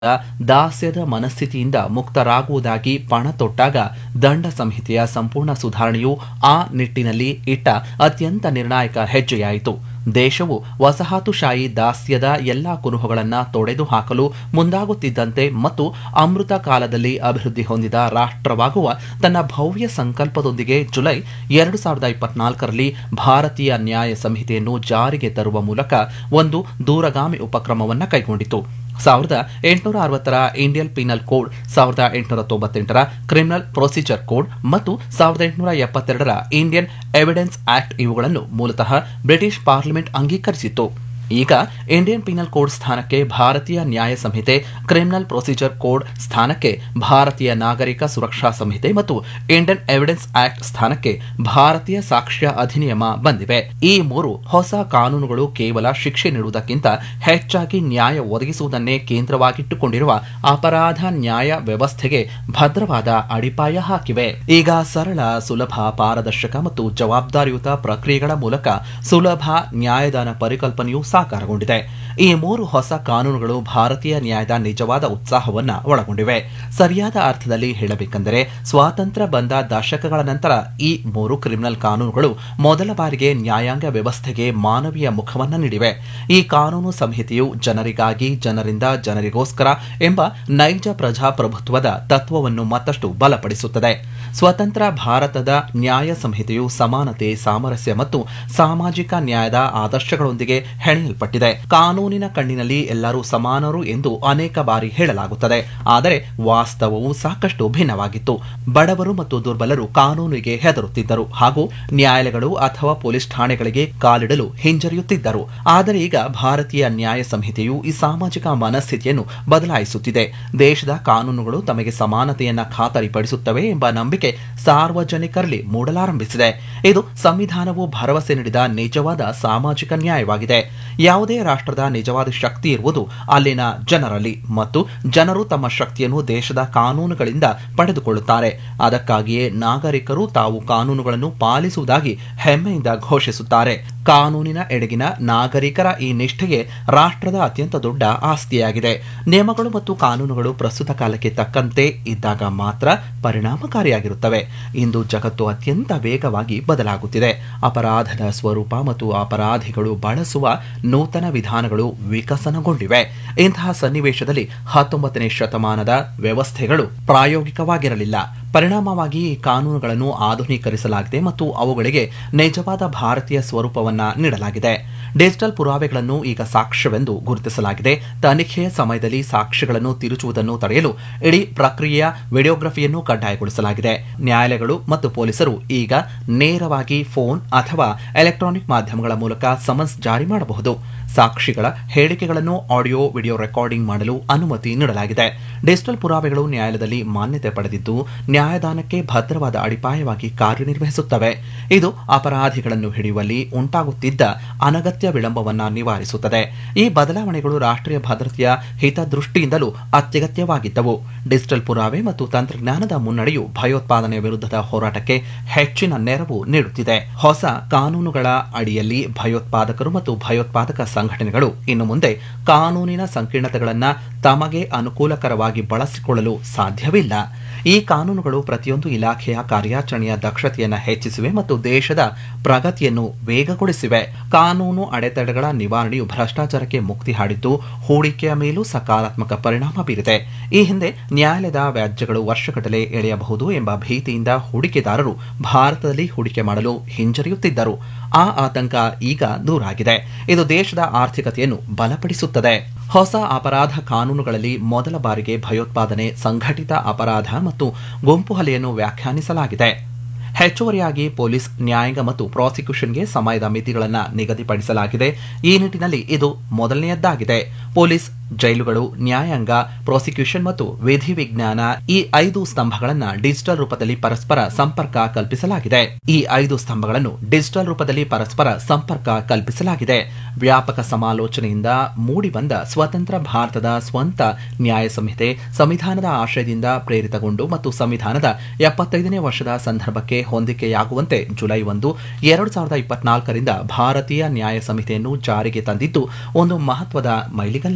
ದಾಸ್ಯದ ಮನಸ್ಥಿತಿಯಿಂದ ಮುಕ್ತರಾಗುವುದಾಗಿ ಪಣ ತೊಟ್ಟಾಗ ದಂಡ ಸಂಹಿತೆಯ ಸಂಪೂರ್ಣ ಸುಧಾರಣೆಯು ಆ ನಿಟ್ಟಿನಲ್ಲಿ ಇಟ್ಟ ಅತ್ಯಂತ ನಿರ್ಣಾಯಕ ಹೆಜ್ಜೆಯಾಯಿತು ದೇಶವು ವಸಾಹತುಶಾಹಿ ದಾಸ್ಯದ ಎಲ್ಲಾ ಕುರುಹುಗಳನ್ನು ತೊಡೆದು ಹಾಕಲು ಮುಂದಾಗುತ್ತಿದ್ದಂತೆ ಮತ್ತು ಅಮೃತ ಕಾಲದಲ್ಲಿ ಅಭಿವೃದ್ಧಿ ಹೊಂದಿದ ರಾಷ್ಟ್ರವಾಗುವ ತನ್ನ ಭವ್ಯ ಸಂಕಲ್ಪದೊಂದಿಗೆ ಜುಲೈ ಎರಡು ಸಾವಿರದ ಇಪ್ಪತ್ನಾಲ್ಕರಲ್ಲಿ ಭಾರತೀಯ ನ್ಯಾಯ ಸಂಹಿತೆಯನ್ನು ಜಾರಿಗೆ ತರುವ ಮೂಲಕ ಒಂದು ದೂರಗಾಮಿ ಉಪಕ್ರಮವನ್ನು ಕೈಗೊಂಡಿತು ಸಾವಿರದ ಎಂಟುನೂರ ಅರವತ್ತರ ಇಂಡಿಯನ್ ಪೀನಲ್ ಕೋಡ್ ಸಾವಿರದ ಎಂಟುನೂರ ತೊಂಬತ್ತೆಂಟರ ಕ್ರಿಮಿನಲ್ ಪ್ರೊಸೀಜರ್ ಕೋಡ್ ಮತ್ತು ಸಾವಿರದ ಎಂಟುನೂರ ಎಪ್ಪತ್ತೆರಡರ ಇಂಡಿಯನ್ ಎವಿಡೆನ್ಸ್ ಆಕ್ಟ್ ಇವುಗಳನ್ನು ಮೂಲತಃ ಬ್ರಿಟಿಷ್ ಪಾರ್ಲಿಮೆಂಟ್ ಅಂಗೀಕರಿಸಿತ್ತು ಈಗ ಇಂಡಿಯನ್ ಪೀನಲ್ ಕೋಡ್ ಸ್ಥಾನಕ್ಕೆ ಭಾರತೀಯ ನ್ಯಾಯ ಸಂಹಿತೆ ಕ್ರಿಮಿನಲ್ ಪ್ರೊಸೀಜರ್ ಕೋಡ್ ಸ್ಥಾನಕ್ಕೆ ಭಾರತೀಯ ನಾಗರಿಕ ಸುರಕ್ಷಾ ಸಂಹಿತೆ ಮತ್ತು ಇಂಡಿಯನ್ ಎವಿಡೆನ್ಸ್ ಆಕ್ಟ್ ಸ್ಥಾನಕ್ಕೆ ಭಾರತೀಯ ಸಾಕ್ಷ್ಯ ಅಧಿನಿಯಮ ಬಂದಿವೆ ಈ ಮೂರು ಹೊಸ ಕಾನೂನುಗಳು ಕೇವಲ ಶಿಕ್ಷೆ ನೀಡುವುದಕ್ಕಿಂತ ಹೆಚ್ಚಾಗಿ ನ್ಯಾಯ ಒದಗಿಸುವುದನ್ನೇ ಕೇಂದ್ರವಾಗಿಟ್ಟುಕೊಂಡಿರುವ ಅಪರಾಧ ನ್ಯಾಯ ವ್ಯವಸ್ಥೆಗೆ ಭದ್ರವಾದ ಅಡಿಪಾಯ ಹಾಕಿವೆ ಈಗ ಸರಳ ಸುಲಭ ಪಾರದರ್ಶಕ ಮತ್ತು ಜವಾಬ್ದಾರಿಯುತ ಪ್ರಕ್ರಿಯೆಗಳ ಮೂಲಕ ಸುಲಭ ನ್ಯಾಯದಾನ ಪರಿಕಲ್ಪನೆಯು ಸಾಕಾರಗೊಂಡಿದೆ ಈ ಮೂರು ಹೊಸ ಕಾನೂನುಗಳು ಭಾರತೀಯ ನ್ಯಾಯದ ನಿಜವಾದ ಉತ್ಸಾಹವನ್ನ ಒಳಗೊಂಡಿವೆ ಸರಿಯಾದ ಅರ್ಥದಲ್ಲಿ ಹೇಳಬೇಕೆಂದರೆ ಸ್ವಾತಂತ್ರ್ಯ ಬಂದ ದಶಕಗಳ ನಂತರ ಈ ಮೂರು ಕ್ರಿಮಿನಲ್ ಕಾನೂನುಗಳು ಮೊದಲ ಬಾರಿಗೆ ನ್ಯಾಯಾಂಗ ವ್ಯವಸ್ಥೆಗೆ ಮಾನವೀಯ ಮುಖವನ್ನ ನೀಡಿವೆ ಈ ಕಾನೂನು ಸಂಹಿತೆಯು ಜನರಿಗಾಗಿ ಜನರಿಂದ ಜನರಿಗೋಸ್ಕರ ಎಂಬ ನೈಜ ಪ್ರಜಾಪ್ರಭುತ್ವದ ತತ್ವವನ್ನು ಮತ್ತಷ್ಟು ಬಲಪಡಿಸುತ್ತದೆ ಸ್ವತಂತ್ರ ಭಾರತದ ನ್ಯಾಯ ಸಂಹಿತೆಯು ಸಮಾನತೆ ಸಾಮರಸ್ಯ ಮತ್ತು ಸಾಮಾಜಿಕ ನ್ಯಾಯದ ಆದರ್ಶಗಳೊಂದಿಗೆ ಹೆಣೆಯಲ್ಪಟ್ಟಿದೆ ಕಾನೂನಿನ ಕಣ್ಣಿನಲ್ಲಿ ಎಲ್ಲರೂ ಸಮಾನರು ಎಂದು ಅನೇಕ ಬಾರಿ ಹೇಳಲಾಗುತ್ತದೆ ಆದರೆ ವಾಸ್ತವವು ಸಾಕಷ್ಟು ಭಿನ್ನವಾಗಿತ್ತು ಬಡವರು ಮತ್ತು ದುರ್ಬಲರು ಕಾನೂನಿಗೆ ಹೆದರುತ್ತಿದ್ದರು ಹಾಗೂ ನ್ಯಾಯಾಲಯಗಳು ಅಥವಾ ಪೊಲೀಸ್ ಠಾಣೆಗಳಿಗೆ ಕಾಲಿಡಲು ಹಿಂಜರಿಯುತ್ತಿದ್ದರು ಆದರೆ ಈಗ ಭಾರತೀಯ ನ್ಯಾಯ ಸಂಹಿತೆಯು ಈ ಸಾಮಾಜಿಕ ಮನಸ್ಥಿತಿಯನ್ನು ಬದಲಾಯಿಸುತ್ತಿದೆ ದೇಶದ ಕಾನೂನುಗಳು ತಮಗೆ ಸಮಾನತೆಯನ್ನ ಖಾತರಿಪಡಿಸುತ್ತವೆ ಎಂಬ ನಂಬಿಕೆ ಸಾರ್ವಜನಿಕರಲ್ಲಿ ಮೂಡಲಾರಂಭಿಸಿದೆ ಇದು ಸಂವಿಧಾನವು ಭರವಸೆ ನೀಡಿದ ನಿಜವಾದ ಸಾಮಾಜಿಕ ನ್ಯಾಯವಾಗಿದೆ ಯಾವುದೇ ರಾಷ್ಟ್ರದ ನಿಜವಾದ ಶಕ್ತಿ ಇರುವುದು ಅಲ್ಲಿನ ಜನರಲ್ಲಿ ಮತ್ತು ಜನರು ತಮ್ಮ ಶಕ್ತಿಯನ್ನು ದೇಶದ ಕಾನೂನುಗಳಿಂದ ಪಡೆದುಕೊಳ್ಳುತ್ತಾರೆ ಅದಕ್ಕಾಗಿಯೇ ನಾಗರಿಕರು ತಾವು ಕಾನೂನುಗಳನ್ನು ಪಾಲಿಸುವುದಾಗಿ ಹೆಮ್ಮೆಯಿಂದ ಘೋಷಿಸುತ್ತಾರೆ ಕಾನೂನಿನ ಎಡೆಗಿನ ನಾಗರಿಕರ ಈ ನಿಷ್ಠೆಗೆ ರಾಷ್ಟ್ರದ ಅತ್ಯಂತ ದೊಡ್ಡ ಆಸ್ತಿಯಾಗಿದೆ ನಿಯಮಗಳು ಮತ್ತು ಕಾನೂನುಗಳು ಪ್ರಸ್ತುತ ಕಾಲಕ್ಕೆ ತಕ್ಕಂತೆ ಇದ್ದಾಗ ಮಾತ್ರ ಪರಿಣಾಮಕಾರಿಯಾಗಿರುತ್ತವೆ ಇಂದು ಜಗತ್ತು ಅತ್ಯಂತ ವೇಗವಾಗಿ ಬದಲಾಗುತ್ತಿದೆ ಅಪರಾಧದ ಸ್ವರೂಪ ಮತ್ತು ಅಪರಾಧಿಗಳು ಬಳಸುವ ನೂತನ ವಿಧಾನಗಳು ವಿಕಸನಗೊಂಡಿವೆ ಇಂತಹ ಸನ್ನಿವೇಶದಲ್ಲಿ ಹತ್ತೊಂಬತ್ತನೇ ಶತಮಾನದ ವ್ಯವಸ್ಥೆಗಳು ಪ್ರಾಯೋಗಿಕವಾಗಿರಲಿಲ್ಲ ಪರಿಣಾಮವಾಗಿ ಈ ಕಾನೂನುಗಳನ್ನು ಆಧುನೀಕರಿಸಲಾಗಿದೆ ಮತ್ತು ಅವುಗಳಿಗೆ ನಿಜವಾದ ಭಾರತೀಯ ಸ್ವರೂಪವನ್ನ ನೀಡಲಾಗಿದೆ ಡಿಜಿಟಲ್ ಪುರಾವೆಗಳನ್ನು ಈಗ ಸಾಕ್ಷ್ಯವೆಂದು ಗುರುತಿಸಲಾಗಿದೆ ತನಿಖೆಯ ಸಮಯದಲ್ಲಿ ಸಾಕ್ಷ್ಯಗಳನ್ನು ತಿರುಚುವುದನ್ನು ತಡೆಯಲು ಇಡೀ ಪ್ರಕ್ರಿಯೆಯ ವಿಡಿಯೋಗ್ರಫಿಯನ್ನು ಕಡ್ಡಾಯಗೊಳಿಸಲಾಗಿದೆ ನ್ಯಾಯಾಲಯಗಳು ಮತ್ತು ಪೊಲೀಸರು ಈಗ ನೇರವಾಗಿ ಫೋನ್ ಅಥವಾ ಎಲೆಕ್ಟ್ರಾನಿಕ್ ಮಾಧ್ಯಮಗಳ ಮೂಲಕ ಸಮನ್ಸ್ ಜಾರಿ ಮಾಡಬಹುದು ಸಾಕ್ಷಿಗಳ ಹೇಳಿಕೆಗಳನ್ನು ಆಡಿಯೋ ವಿಡಿಯೋ ರೆಕಾರ್ಡಿಂಗ್ ಮಾಡಲು ಅನುಮತಿ ನೀಡಲಾಗಿದೆ ಡಿಜಿಟಲ್ ಪುರಾವೆಗಳು ನ್ಯಾಯಾಲಯದಲ್ಲಿ ಮಾನ್ಯತೆ ಪಡೆದಿದ್ದು ನ್ಯಾಯದಾನಕ್ಕೆ ಭದ್ರವಾದ ಅಡಿಪಾಯವಾಗಿ ಕಾರ್ಯನಿರ್ವಹಿಸುತ್ತವೆ ಇದು ಅಪರಾಧಿಗಳನ್ನು ಹಿಡಿಯುವಲ್ಲಿ ಉಂಟಾಗುತ್ತಿದ್ದ ಅನಗತ್ಯ ವಿಳಂಬವನ್ನು ನಿವಾರಿಸುತ್ತದೆ ಈ ಬದಲಾವಣೆಗಳು ರಾಷ್ಟ್ರೀಯ ಭದ್ರತೆಯ ಹಿತದೃಷ್ಟಿಯಿಂದಲೂ ಅತ್ಯಗತ್ಯವಾಗಿದ್ದವು ಡಿಜಿಟಲ್ ಪುರಾವೆ ಮತ್ತು ತಂತ್ರಜ್ಞಾನದ ಮುನ್ನಡೆಯು ಭಯೋತ್ಪಾದನೆ ವಿರುದ್ಧದ ಹೋರಾಟಕ್ಕೆ ಹೆಚ್ಚಿನ ನೆರವು ನೀಡುತ್ತಿದೆ ಹೊಸ ಕಾನೂನುಗಳ ಅಡಿಯಲ್ಲಿ ಭಯೋತ್ಪಾದಕರು ಮತ್ತು ಭಯೋತ್ಪಾದಕ ಸಂಘಟನೆಗಳು ಇನ್ನು ಮುಂದೆ ಕಾನೂನಿನ ಸಂಕೀರ್ಣತೆಗಳನ್ನು ತಮಗೆ ಅನುಕೂಲಕರವಾಗಿ ಬಳಸಿಕೊಳ್ಳಲು ಸಾಧ್ಯವಿಲ್ಲ ಈ ಕಾನೂನುಗಳು ಪ್ರತಿಯೊಂದು ಇಲಾಖೆಯ ಕಾರ್ಯಾಚರಣೆಯ ದಕ್ಷತೆಯನ್ನು ಹೆಚ್ಚಿಸಿವೆ ಮತ್ತು ದೇಶದ ಪ್ರಗತಿಯನ್ನು ವೇಗಗೊಳಿಸಿವೆ ಕಾನೂನು ಅಡೆತಡೆಗಳ ನಿವಾರಣೆಯು ಭ್ರಷ್ಟಾಚಾರಕ್ಕೆ ಮುಕ್ತಿ ಹಾಡಿದ್ದು ಹೂಡಿಕೆಯ ಮೇಲೂ ಸಕಾರಾತ್ಮಕ ಪರಿಣಾಮ ಬೀರಿದೆ ಈ ಹಿಂದೆ ನ್ಯಾಯಾಲಯದ ವ್ಯಾಜ್ಯಗಳು ವರ್ಷಗಟ್ಟಲೆ ಎಳೆಯಬಹುದು ಎಂಬ ಭೀತಿಯಿಂದ ಹೂಡಿಕೆದಾರರು ಭಾರತದಲ್ಲಿ ಹೂಡಿಕೆ ಮಾಡಲು ಹಿಂಜರಿಯುತ್ತಿದ್ದರು ಆ ಆತಂಕ ಈಗ ದೂರಾಗಿದೆ ಇದು ದೇಶದ ಆರ್ಥಿಕತೆಯನ್ನು ಬಲಪಡಿಸುತ್ತದೆ ಹೊಸ ಅಪರಾಧ ಕಾನೂನುಗಳಲ್ಲಿ ಮೊದಲ ಬಾರಿಗೆ ಭಯೋತ್ಪಾದನೆ ಸಂಘಟಿತ ಅಪರಾಧ ಮತ್ತು ಗುಂಪು ಹಲೆಯನ್ನು ವ್ಯಾಖ್ಯಾನಿಸಲಾಗಿದೆ ಹೆಚ್ಚುವರಿಯಾಗಿ ಪೊಲೀಸ್ ನ್ಯಾಯಾಂಗ ಮತ್ತು ಪ್ರಾಸಿಕ್ಯೂಷನ್ಗೆ ಸಮಯದ ಮಿತಿಗಳನ್ನು ನಿಗದಿಪಡಿಸಲಾಗಿದೆ ಈ ನಿಟ್ಟಿನಲ್ಲಿ ಇದು ಮೊದಲನೆಯದ್ದಾಗಿದೆ ಪೊಲೀಸ್ ಜೈಲುಗಳು ನ್ಯಾಯಾಂಗ ಪ್ರಾಸಿಕ್ಯೂಷನ್ ಮತ್ತು ವಿಧಿವಿಜ್ಞಾನ ಈ ಐದು ಸ್ತಂಭಗಳನ್ನು ಡಿಜಿಟಲ್ ರೂಪದಲ್ಲಿ ಪರಸ್ಪರ ಸಂಪರ್ಕ ಕಲ್ಪಿಸಲಾಗಿದೆ ಈ ಐದು ಸ್ತಂಭಗಳನ್ನು ಡಿಜಿಟಲ್ ರೂಪದಲ್ಲಿ ಪರಸ್ಪರ ಸಂಪರ್ಕ ಕಲ್ಪಿಸಲಾಗಿದೆ ವ್ಯಾಪಕ ಸಮಾಲೋಚನೆಯಿಂದ ಮೂಡಿಬಂದ ಸ್ವತಂತ್ರ ಭಾರತದ ಸ್ವಂತ ನ್ಯಾಯ ಸಂಹಿತೆ ಸಂವಿಧಾನದ ಆಶಯದಿಂದ ಪ್ರೇರಿತಗೊಂಡು ಮತ್ತು ಸಂವಿಧಾನದ ಎಪ್ಪತ್ತೈದನೇ ವರ್ಷದ ಸಂದರ್ಭಕ್ಕೆ ಹೊಂದಿಕೆಯಾಗುವಂತೆ ಜುಲೈ ಒಂದು ಎರಡು ಸಾವಿರದ ಇಪ್ಪತ್ನಾಲ್ಕರಿಂದ ಭಾರತೀಯ ನ್ಯಾಯ ಸಂಹಿತೆಯನ್ನು ಜಾರಿಗೆ ತಂದಿದ್ದು ಒಂದು ಮಹತ್ವದ ಮೈಲಿಗಲ್ಲಾಗಿದೆ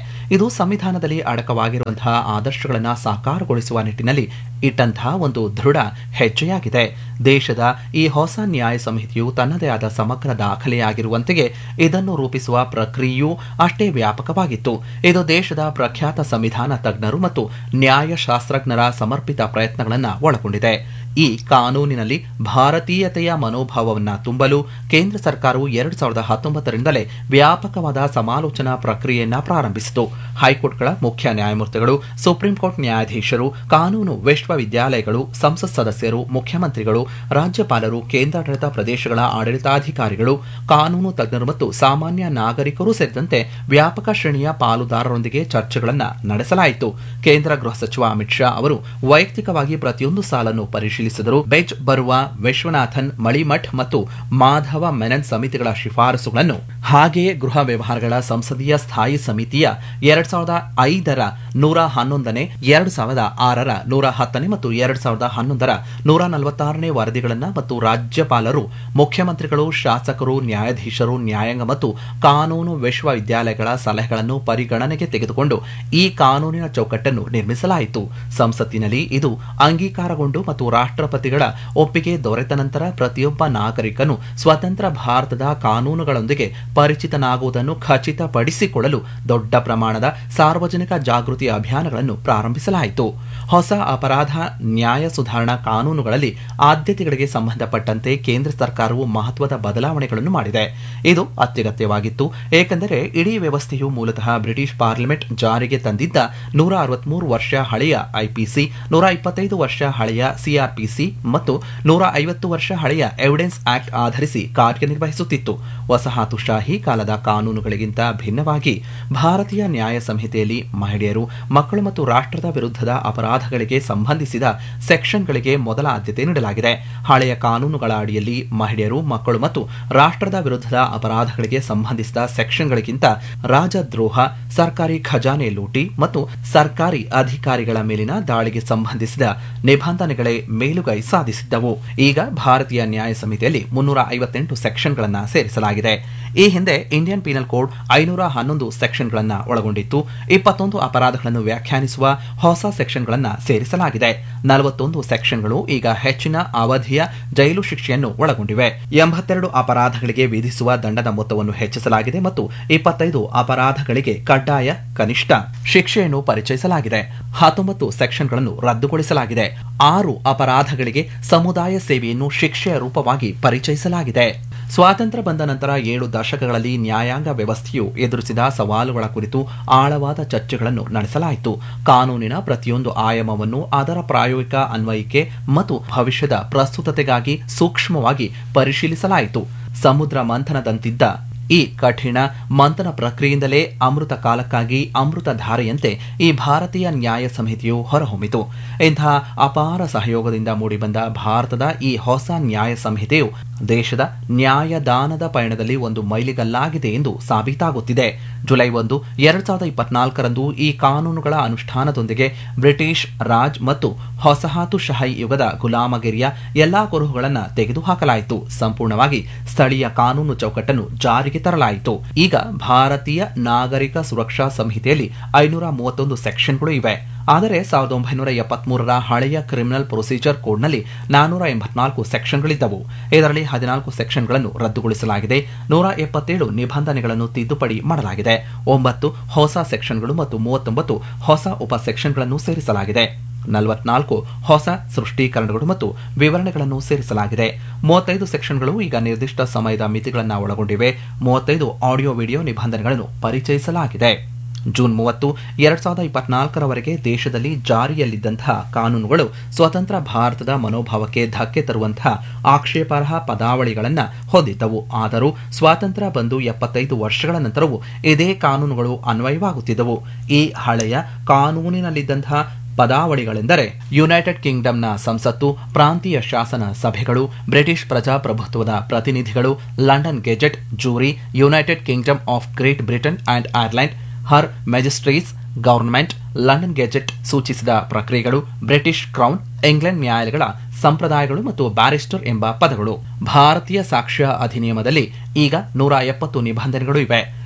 ಇದು ಸಂವಿಧಾನದಲ್ಲಿ ಅಡಕವಾಗಿರುವಂತಹ ಆದರ್ಶಗಳನ್ನು ಸಾಕಾರಗೊಳಿಸುವ ನಿಟ್ಟಿನಲ್ಲಿ ಇಟ್ಟಂತಹ ಒಂದು ದೃಢ ಹೆಜ್ಜೆಯಾಗಿದೆ ದೇಶದ ಈ ಹೊಸ ನ್ಯಾಯ ಸಂಹಿತೆಯು ತನ್ನದೇ ಆದ ಸಮಗ್ರ ದಾಖಲೆಯಾಗಿರುವಂತೆಯೇ ಇದನ್ನು ರೂಪಿಸುವ ಪ್ರಕ್ರಿಯೆಯೂ ಅಷ್ಟೇ ವ್ಯಾಪಕವಾಗಿತ್ತು ಇದು ದೇಶದ ಪ್ರಖ್ಯಾತ ಸಂವಿಧಾನ ತಜ್ಞರು ಮತ್ತು ನ್ಯಾಯಶಾಸ್ತ್ರಜ್ಞರ ಸಮರ್ಪಿತ ಪ್ರಯತ್ನಗಳನ್ನು ಒಳಗೊಂಡಿದೆ ಈ ಕಾನೂನಿನಲ್ಲಿ ಭಾರತೀಯತೆಯ ಮನೋಭಾವವನ್ನು ತುಂಬಲು ಕೇಂದ್ರ ಸರ್ಕಾರವು ಎರಡು ಸಾವಿರದ ಹತ್ತೊಂಬತ್ತರಿಂದಲೇ ವ್ಯಾಪಕವಾದ ಸಮಾಲೋಚನಾ ಪ್ರಕ್ರಿಯೆಯನ್ನ ಪ್ರಾರಂಭಿಸಿತು ಹೈಕೋರ್ಟ್ಗಳ ಮುಖ್ಯ ನ್ಯಾಯಮೂರ್ತಿಗಳು ಸುಪ್ರೀಂ ಕೋರ್ಟ್ ನ್ಯಾಯಾಧೀಶರು ಕಾನೂನು ವಿಶ್ವವಿದ್ಯಾಲಯಗಳು ಸಂಸತ್ ಸದಸ್ಯರು ಮುಖ್ಯಮಂತ್ರಿಗಳು ರಾಜ್ಯಪಾಲರು ಕೇಂದ್ರಾಡಳಿತ ಪ್ರದೇಶಗಳ ಆಡಳಿತಾಧಿಕಾರಿಗಳು ಕಾನೂನು ತಜ್ಞರು ಮತ್ತು ಸಾಮಾನ್ಯ ನಾಗರಿಕರು ಸೇರಿದಂತೆ ವ್ಯಾಪಕ ಶ್ರೇಣಿಯ ಪಾಲುದಾರರೊಂದಿಗೆ ಚರ್ಚೆಗಳನ್ನು ನಡೆಸಲಾಯಿತು ಕೇಂದ್ರ ಗೃಹ ಸಚಿವ ಅಮಿತ್ ಶಾ ಅವರು ವೈಯಕ್ತಿಕವಾಗಿ ಪ್ರತಿಯೊಂದು ಸಾಲನ್ನು ಪರಿಶೀಲಿಸಿದರು ಬೆಚ್ ಬರುವ ವಿಶ್ವನಾಥನ್ ಮಳಿಮಠ್ ಮತ್ತು ಮಾಧವ ಮೆನನ್ ಸಮಿತಿಗಳ ಶಿಫಾರಸುಗಳನ್ನು ಹಾಗೆಯೇ ಗೃಹ ವ್ಯವಹಾರಗಳ ಸಂಸದೀಯ ಸ್ಥಾಯಿ ಸಮಿತಿಯ ಎರಡ್ ಸಾವಿರದ ಐದರ ನೂರ ಹನ್ನೊಂದನೇ ಎರಡು ಸಾವಿರದ ಆರರ ನೂರ ಹತ್ತನೇ ಮತ್ತು ಎರಡ್ ಸಾವಿರದ ಹನ್ನೊಂದರ ನೂರ ನಲವತ್ತಾರನೇ ವರದಿಗಳನ್ನು ಮತ್ತು ರಾಜ್ಯಪಾಲರು ಮುಖ್ಯಮಂತ್ರಿಗಳು ಶಾಸಕರು ನ್ಯಾಯಾಧೀಶರು ನ್ಯಾಯಾಂಗ ಮತ್ತು ಕಾನೂನು ವಿಶ್ವವಿದ್ಯಾಲಯಗಳ ಸಲಹೆಗಳನ್ನು ಪರಿಗಣನೆಗೆ ತೆಗೆದುಕೊಂಡು ಈ ಕಾನೂನಿನ ಚೌಕಟ್ಟನ್ನು ನಿರ್ಮಿಸಲಾಯಿತು ಸಂಸತ್ತಿನಲ್ಲಿ ಇದು ಅಂಗೀಕಾರಗೊಂಡು ಮತ್ತು ರಾಷ್ಟ್ರಪತಿಗಳ ಒಪ್ಪಿಗೆ ದೊರೆತ ನಂತರ ಪ್ರತಿಯೊಬ್ಬ ನಾಗರಿಕನು ಸ್ವತಂತ್ರ ಭಾರತದ ಕಾನೂನುಗಳೊಂದಿಗೆ ಪರಿಚಿತನಾಗುವುದನ್ನು ಖಚಿತಪಡಿಸಿಕೊಳ್ಳಲು ದೊಡ್ಡ ಪ್ರಮಾಣದ ಸಾರ್ವಜನಿಕ ಜಾಗೃತಿ ಅಭಿಯಾನಗಳನ್ನು ಪ್ರಾರಂಭಿಸಲಾಯಿತು ಹೊಸ ಅಪರಾಧ ನ್ಯಾಯ ಸುಧಾರಣಾ ಕಾನೂನುಗಳಲ್ಲಿ ಆದ್ಯತೆಗಳಿಗೆ ಸಂಬಂಧಪಟ್ಟಂತೆ ಕೇಂದ್ರ ಸರ್ಕಾರವು ಮಹತ್ವದ ಬದಲಾವಣೆಗಳನ್ನು ಮಾಡಿದೆ ಇದು ಅತ್ಯಗತ್ಯವಾಗಿತ್ತು ಏಕೆಂದರೆ ಇಡೀ ವ್ಯವಸ್ಥೆಯು ಮೂಲತಃ ಬ್ರಿಟಿಷ್ ಪಾರ್ಲಿಮೆಂಟ್ ಜಾರಿಗೆ ತಂದಿದ್ದ ನೂರ ಅರವತ್ಮೂರು ವರ್ಷ ಹಳೆಯ ಐಪಿಸಿ ನೂರ ಇಪ್ಪತ್ತೈದು ವರ್ಷ ಹಳೆಯ ಸಿಆರ್ಪಿಸಿ ಮತ್ತು ನೂರ ಐವತ್ತು ವರ್ಷ ಹಳೆಯ ಎವಿಡೆನ್ಸ್ ಆಕ್ಟ್ ಆಧರಿಸಿ ಕಾರ್ಯನಿರ್ವಹಿಸುತ್ತಿತ್ತು ವಸಾಹತುಶಾಹಿ ಕಾಲದ ಕಾನೂನುಗಳಿಗಿಂತ ಭಿನ್ನವಾಗಿ ಭಾರತೀಯ ನ್ಯಾಯ ಸಂಹಿತೆಯಲ್ಲಿ ಮಹಿಳೆಯರು ಮಕ್ಕಳು ಮತ್ತು ರಾಷ್ಟ್ರದ ವಿರುದ್ಧದ ಅಪರಾಧಗಳಿಗೆ ಸಂಬಂಧಿಸಿದ ಸೆಕ್ಷನ್ಗಳಿಗೆ ಮೊದಲ ಆದ್ಯತೆ ನೀಡಲಾಗಿದೆ ಹಳೆಯ ಕಾನೂನುಗಳ ಅಡಿಯಲ್ಲಿ ಮಹಿಳೆಯರು ಮಕ್ಕಳು ಮತ್ತು ರಾಷ್ಟ್ರದ ವಿರುದ್ಧದ ಅಪರಾಧಗಳಿಗೆ ಸಂಬಂಧಿಸಿದ ಸೆಕ್ಷನ್ಗಳಿಗಿಂತ ರಾಜದ್ರೋಹ ಸರ್ಕಾರಿ ಖಜಾನೆ ಲೂಟಿ ಮತ್ತು ಸರ್ಕಾರಿ ಅಧಿಕಾರಿಗಳ ಮೇಲಿನ ದಾಳಿಗೆ ಸಂಬಂಧಿಸಿದ ನಿಬಂಧನೆಗಳೇ ಮೇಲುಗೈ ಸಾಧಿಸಿದ್ದವು ಈಗ ಭಾರತೀಯ ನ್ಯಾಯ ಸಂಹಿತೆಯಲ್ಲಿ ಮುನ್ನೂರ ಐವತ್ತೆಂಟು ಸೆಕ್ಷನ್ಗಳನ್ನು ಸೇರಿಸಲಾಗಿದೆ ಈ ಹಿಂದೆ ಇಂಡಿಯನ್ ಪೀನಲ್ ಕೋಡ್ ಐನೂರ ಹನ್ನೊಂದು ಸೆಕ್ಷನ್ಗಳನ್ನು ಒಳಗೊಂಡಿತ್ತು ಇಪ್ಪತ್ತೊಂದು ಅಪರಾಧಗಳನ್ನು ವ್ಯಾಖ್ಯಾನಿಸುವ ಹೊಸ ಸೆಕ್ಷನ್ಗಳನ್ನು ಸೇರಿಸಲಾಗಿದೆ ನಲವತ್ತೊಂದು ಸೆಕ್ಷನ್ಗಳು ಈಗ ಹೆಚ್ಚಿನ ಅವಧಿಯ ಜೈಲು ಶಿಕ್ಷೆಯನ್ನು ಒಳಗೊಂಡಿವೆ ಎಂಬತ್ತೆರಡು ಅಪರಾಧಗಳಿಗೆ ವಿಧಿಸುವ ದಂಡದ ಮೊತ್ತವನ್ನು ಹೆಚ್ಚಿಸಲಾಗಿದೆ ಮತ್ತು ಇಪ್ಪತ್ತೈದು ಅಪರಾಧಗಳಿಗೆ ಕಡ್ಡಾಯ ಕನಿಷ್ಠ ಶಿಕ್ಷೆಯನ್ನು ಪರಿಚಯಿಸಲಾಗಿದೆ ಹತ್ತೊಂಬತ್ತು ಸೆಕ್ಷನ್ಗಳನ್ನು ರದ್ದುಗೊಳಿಸಲಾಗಿದೆ ಆರು ಅಪರಾಧಗಳಿಗೆ ಸಮುದಾಯ ಸೇವೆಯನ್ನು ಶಿಕ್ಷೆಯ ರೂಪವಾಗಿ ಪರಿಚಯಿಸಲಾಗಿದೆ ಸ್ವಾತಂತ್ರ್ಯ ಬಂದ ನಂತರ ಏಳು ದಶಕಗಳಲ್ಲಿ ನ್ಯಾಯಾಂಗ ವ್ಯವಸ್ಥೆಯು ಎದುರಿಸಿದ ಸವಾಲುಗಳ ಕುರಿತು ಆಳವಾದ ಚರ್ಚೆಗಳನ್ನು ನಡೆಸಲಾಯಿತು ಕಾನೂನಿನ ಪ್ರತಿಯೊಂದು ಆಯಾಮವನ್ನು ಅದರ ಪ್ರಾಯೋಗಿಕ ಅನ್ವಯಿಕೆ ಮತ್ತು ಭವಿಷ್ಯದ ಪ್ರಸ್ತುತತೆಗಾಗಿ ಸೂಕ್ಷ್ಮವಾಗಿ ಪರಿಶೀಲಿಸಲಾಯಿತು ಸಮುದ್ರ ಮಂಥನದಂತಿದ್ದ ಈ ಕಠಿಣ ಮಂಥನ ಪ್ರಕ್ರಿಯೆಯಿಂದಲೇ ಅಮೃತ ಕಾಲಕ್ಕಾಗಿ ಅಮೃತ ಧಾರೆಯಂತೆ ಈ ಭಾರತೀಯ ನ್ಯಾಯ ಸಂಹಿತೆಯು ಹೊರಹೊಮ್ಮಿತು ಇಂತಹ ಅಪಾರ ಸಹಯೋಗದಿಂದ ಮೂಡಿಬಂದ ಭಾರತದ ಈ ಹೊಸ ನ್ಯಾಯ ಸಂಹಿತೆಯು ದೇಶದ ನ್ಯಾಯದಾನದ ಪಯಣದಲ್ಲಿ ಒಂದು ಮೈಲಿಗಲ್ಲಾಗಿದೆ ಎಂದು ಸಾಬೀತಾಗುತ್ತಿದೆ ಜುಲೈ ಒಂದು ಎರಡ್ ಸಾವಿರದ ಇಪ್ಪತ್ನಾಲ್ಕರಂದು ಈ ಕಾನೂನುಗಳ ಅನುಷ್ಠಾನದೊಂದಿಗೆ ಬ್ರಿಟಿಷ್ ರಾಜ್ ಮತ್ತು ಹೊಸಹಾತುಶಾಹಿ ಯುಗದ ಗುಲಾಮಗಿರಿಯ ಎಲ್ಲಾ ಕುರುಹುಗಳನ್ನು ತೆಗೆದುಹಾಕಲಾಯಿತು ಸಂಪೂರ್ಣವಾಗಿ ಸ್ಥಳೀಯ ಕಾನೂನು ಚೌಕಟ್ಟನ್ನು ಜಾರಿಗೆ ತರಲಾಯಿತು ಈಗ ಭಾರತೀಯ ನಾಗರಿಕ ಸುರಕ್ಷಾ ಸಂಹಿತೆಯಲ್ಲಿ ಐನೂರ ಮೂವತ್ತೊಂದು ಸೆಕ್ಷನ್ಗಳು ಇವೆ ಆದರೆ ಸಾವಿರದ ಒಂಬೈನೂರ ಎಪ್ಪತ್ಮೂರರ ಹಳೆಯ ಕ್ರಿಮಿನಲ್ ಪ್ರೊಸೀಜರ್ ಕೋಡ್ನಲ್ಲಿ ನಾನೂರ ಎಂಬತ್ನಾಲ್ಕು ಸೆಕ್ಷನ್ಗಳಿದ್ದವು ಇದರಲ್ಲಿ ಹದಿನಾಲ್ಕು ಸೆಕ್ಷನ್ಗಳನ್ನು ರದ್ದುಗೊಳಿಸಲಾಗಿದೆ ನೂರ ಎಪ್ಪತ್ತೇಳು ನಿಬಂಧನೆಗಳನ್ನು ತಿದ್ದುಪಡಿ ಮಾಡಲಾಗಿದೆ ಒಂಬತ್ತು ಹೊಸ ಸೆಕ್ಷನ್ಗಳು ಮತ್ತು ಮೂವತ್ತೊಂಬತ್ತು ಹೊಸ ಉಪ ಸೆಕ್ಷನ್ಗಳನ್ನು ಸೇರಿಸಲಾಗಿದೆ ನಲವತ್ನಾಲ್ಕು ಹೊಸ ಸೃಷ್ಟೀಕರಣಗಳು ಮತ್ತು ವಿವರಣೆಗಳನ್ನು ಸೇರಿಸಲಾಗಿದೆ ಮೂವತ್ತೈದು ಸೆಕ್ಷನ್ಗಳು ಈಗ ನಿರ್ದಿಷ್ಟ ಸಮಯದ ಮಿತಿಗಳನ್ನು ಒಳಗೊಂಡಿವೆ ಮೂವತ್ತೈದು ಆಡಿಯೋ ವಿಡಿಯೋ ನಿಬಂಧನೆಗಳನ್ನು ಪರಿಚಯಿಸಲಾಗಿದೆ ಜೂನ್ ಮೂವತ್ತು ಎರಡ್ ಸಾವಿರದ ಇಪ್ಪತ್ನಾಲ್ಕರವರೆಗೆ ದೇಶದಲ್ಲಿ ಜಾರಿಯಲ್ಲಿದ್ದಂತಹ ಕಾನೂನುಗಳು ಸ್ವತಂತ್ರ ಭಾರತದ ಮನೋಭಾವಕ್ಕೆ ಧಕ್ಕೆ ತರುವಂತಹ ಆಕ್ಷೇಪಾರ್ಹ ಪದಾವಳಿಗಳನ್ನು ಹೊಂದಿದ್ದವು ಆದರೂ ಸ್ವಾತಂತ್ರ್ಯ ಬಂದು ಎಪ್ಪತ್ತೈದು ವರ್ಷಗಳ ನಂತರವೂ ಇದೇ ಕಾನೂನುಗಳು ಅನ್ವಯವಾಗುತ್ತಿದ್ದವು ಈ ಹಳೆಯ ಕಾನೂನಿನಲ್ಲಿದ್ದಂತಹ ಪದಾವಳಿಗಳೆಂದರೆ ಯುನೈಟೆಡ್ ಕಿಂಗ್ಡಮ್ನ ಸಂಸತ್ತು ಪ್ರಾಂತೀಯ ಶಾಸನ ಸಭೆಗಳು ಬ್ರಿಟಿಷ್ ಪ್ರಜಾಪ್ರಭುತ್ವದ ಪ್ರತಿನಿಧಿಗಳು London gazette jury United Kingdom of Great Britain and Ireland her majesty's government London gazette ಸೂಚಿಸಿದ ಪ್ರಕ್ರಿಯೆಗಳು ಬ್ರಿಟಿಷ್ ಕ್ರೌನ್ ಇಂಗ್ಲೆಂಡ್ ನ್ಯಾಯಾಲಯಗಳ ಸಂಪ್ರದಾಯಗಳು ಮತ್ತು ಬ್ಯಾರಿಸ್ಟರ್ ಎಂಬ ಪದಗಳು ಭಾರತೀಯ ಸಾಕ್ಷ್ಯ ಅಧಿನಿಯಮದಲ್ಲಿ ಈಗ ನೂರ ಎಪ್ಪತ್ತು ನಿಬಂಧನೆಗಳು ಇವೆ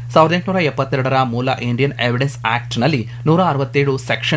ಸಾವಿರದ ಎಂಟುನೂರ ಎಪ್ಪತ್ತೆರಡರ ಮೂಲ ಇಂಡಿಯನ್ ಎವಿಡೆನ್ಸ್ ಆಕ್ಟ್ನಲ್ಲಿ ನೂರ ಅರವತ್ತೇಳು ಸೆಕ್ಷನ್